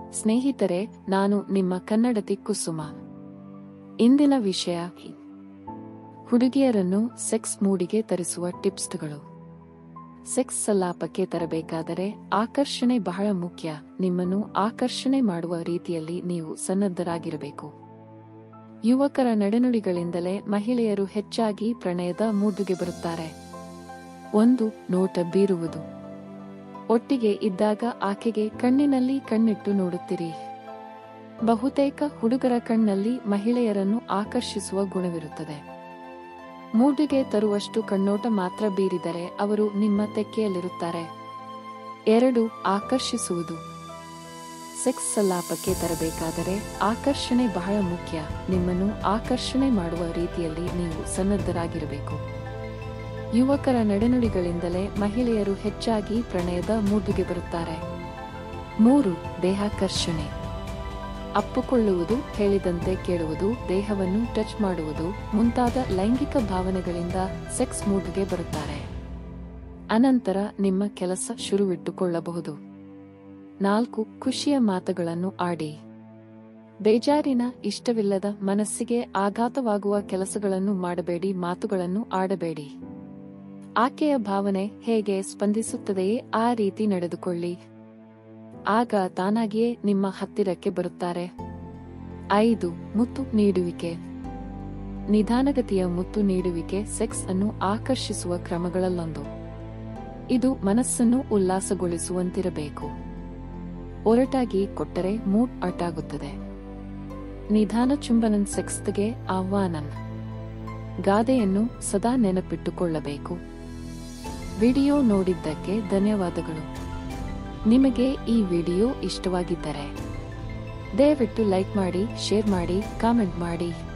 ಸ್ನೇಹಿತರೆ ನಾನು ನಿಮ್ಮ ಕನ್ನಡತಿ ಕುಸುಮ ಇಂದಿನ ವಿಷಯ ಹುಡುಗಿಯರನ್ನು ಸೆಕ್ಸ್ ಮೂಡಿಗೆ ತರಿಸುವ ಟಿಪ್ಸ್ಗಳು ಸೆಕ್ಸ್ ಸಲ್ಲಾಪಕ್ಕೆ ತರಬೇಕಾದರೆ ಆಕರ್ಷಣೆ ಬಹಳ ಮುಖ್ಯ ನಿಮ್ಮನ್ನು ಆಕರ್ಷಣೆ ಮಾಡುವ ರೀತಿಯಲ್ಲಿ ನೀವು ಸನ್ನದ್ಧರಾಗಿರಬೇಕು ಯುವಕರ ನಡೆನುಡಿಗಳಿಂದಲೇ ಮಹಿಳೆಯರು ಹೆಚ್ಚಾಗಿ ಪ್ರಣಯದ ಮೂಡುಗೆ ಬರುತ್ತಾರೆ ಒಂದು ನೋಟ ಬೀರುವುದು ಒಟ್ಟಿಗೆ ಇದ್ದಾಗ ಆಕೆಗೆ ಕಣ್ಣಿನಲ್ಲಿ ಕಣ್ಣಿಟ್ಟು ನೋಡುತ್ತೀರಿ ಬಹುತೇಕ ಹುಡುಗರ ಕಣ್ಣಲ್ಲಿ ಮಹಿಳೆಯರನ್ನು ಆಕರ್ಷಿಸುವ ಗುಣವಿರುತ್ತದೆ ಮೂಡಿಗೆ ತರುವಷ್ಟು ಕಣ್ಣೋಟ ಮಾತ್ರ ಬೀರಿದರೆ ಅವರು ನಿಮ್ಮ ತೆಕ್ಕೆಯಲ್ಲಿರುತ್ತಾರೆ ಎರಡು ಆಕರ್ಷಿಸುವುದು ಸೆಕ್ಸ್ ಸಲ್ಲಾಪಕ್ಕೆ ತರಬೇಕಾದರೆ ಆಕರ್ಷಣೆ ಬಹಳ ಮುಖ್ಯ ನಿಮ್ಮನ್ನು ಆಕರ್ಷಣೆ ಮಾಡುವ ರೀತಿಯಲ್ಲಿ ನೀವು ಸನ್ನದ್ಧರಾಗಿರಬೇಕು ಯುವಕರ ನಡೆನುಡಿಗಳಿಂದಲೇ ಮಹಿಳೆಯರು ಹೆಚ್ಚಾಗಿ ಪ್ರಣಯದ ಮೂಡುಗೆ ಬರುತ್ತಾರೆ ಮೂರು ದೇಹಾಕರ್ಷಣೆ ಅಪ್ಪುಕೊಳ್ಳುವುದು ಹೇಳಿದಂತೆ ಕೇಳುವುದು ದೇಹವನ್ನು ಟಚ್ ಮಾಡುವುದು ಮುಂತಾದ ಲೈಂಗಿಕ ಭಾವನೆಗಳಿಂದ ಸೆಕ್ಸ್ ಮೂಡ್ಗೆ ಬರುತ್ತಾರೆ ಅನಂತರ ನಿಮ್ಮ ಕೆಲಸ ಶುರುವಿಟ್ಟುಕೊಳ್ಳಬಹುದು ನಾಲ್ಕು ಖುಷಿಯ ಮಾತುಗಳನ್ನು ಆಡಿ ಬೇಜಾರಿನ ಇಷ್ಟವಿಲ್ಲದ ಮನಸ್ಸಿಗೆ ಆಘಾತವಾಗುವ ಕೆಲಸಗಳನ್ನು ಮಾಡಬೇಡಿ ಮಾತುಗಳನ್ನು ಆಡಬೇಡಿ ಆಕೆಯ ಭಾವನೆ ಹೇಗೆ ಸ್ಪಂದಿಸುತ್ತದೆಯೇ ಆ ರೀತಿ ನಡೆದುಕೊಳ್ಳಿ ಆಗ ತಾನಾಗಿಯೇ ನಿಮ್ಮ ಹತ್ತಿರಕ್ಕೆ ಬರುತ್ತಾರೆ ಐದು ಮುತ್ತು ನೀಡುವಿಕೆ ನಿಧಾನಗತಿಯ ಮುತ್ತು ನೀಡುವಿಕೆ ಸೆಕ್ಸ್ ಅನ್ನು ಆಕರ್ಷಿಸುವ ಕ್ರಮಗಳಲ್ಲೊಂದು ಇದು ಮನಸ್ಸನ್ನು ಉಲ್ಲಾಸಗೊಳಿಸುವಂತಿರಬೇಕು ಒರಟಾಗಿ ಕೊಟ್ಟರೆ ಮೂಡ್ ಅಟಾಗುತ್ತದೆ ನಿಧಾನ ಚುಂಬನನ್ ಸೆಕ್ಸ್ಗೆ ಆಹ್ವಾನನ್ ಗಾದೆಯನ್ನು ಸದಾ ನೆನಪಿಟ್ಟುಕೊಳ್ಳಬೇಕು ವಿಡಿಯೋ ನೋಡಿದ್ದಕ್ಕೆ ಧನ್ಯವಾದಗಳು ನಿಮಗೆ ಈ ವಿಡಿಯೋ ಇಷ್ಟವಾಗಿದ್ದರೆ ದಯವಿಟ್ಟು ಲೈಕ್ ಮಾಡಿ ಶೇರ್ ಮಾಡಿ ಕಾಮೆಂಟ್ ಮಾಡಿ